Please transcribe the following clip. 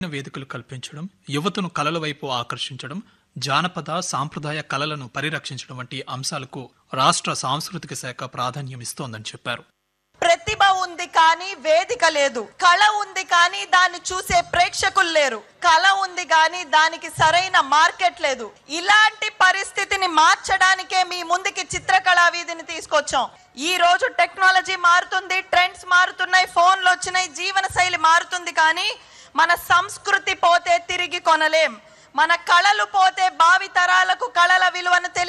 వేదికలు కల్పించడం యువతను కళల వైపు ఆకర్షించడం జానపద సాంప్రదాయ కళలను పరిరక్షించడం వంటి అంశాలకు రాష్ట్ర సాంస్కృతిక శాఖ ప్రాధాన్యం ఇస్తోందని చెప్పారు ప్రతిభ ఉంది కానీ వేదిక లేదు కళ ఉంది కానీ దాన్ని చూసే ప్రేక్షకులు లేరు కళ ఉంది కానీ దానికి సరైన మార్కెట్ లేదు ఇలాంటి పరిస్థితిని మార్చడానికే మీ ముందుకి చిత్రకళా వీధిని తీసుకొచ్చాం ఈ రోజు టెక్నాలజీ మారుతుంది ట్రెండ్స్ మారుతున్నాయి ఫోన్లు వచ్చినాయి జీవన శైలి మారుతుంది కానీ మన సంస్కృతి పోతే తిరిగి కొనలేం మన కళలు పోతే భావి తరాలకు కళల విలువను తెలియ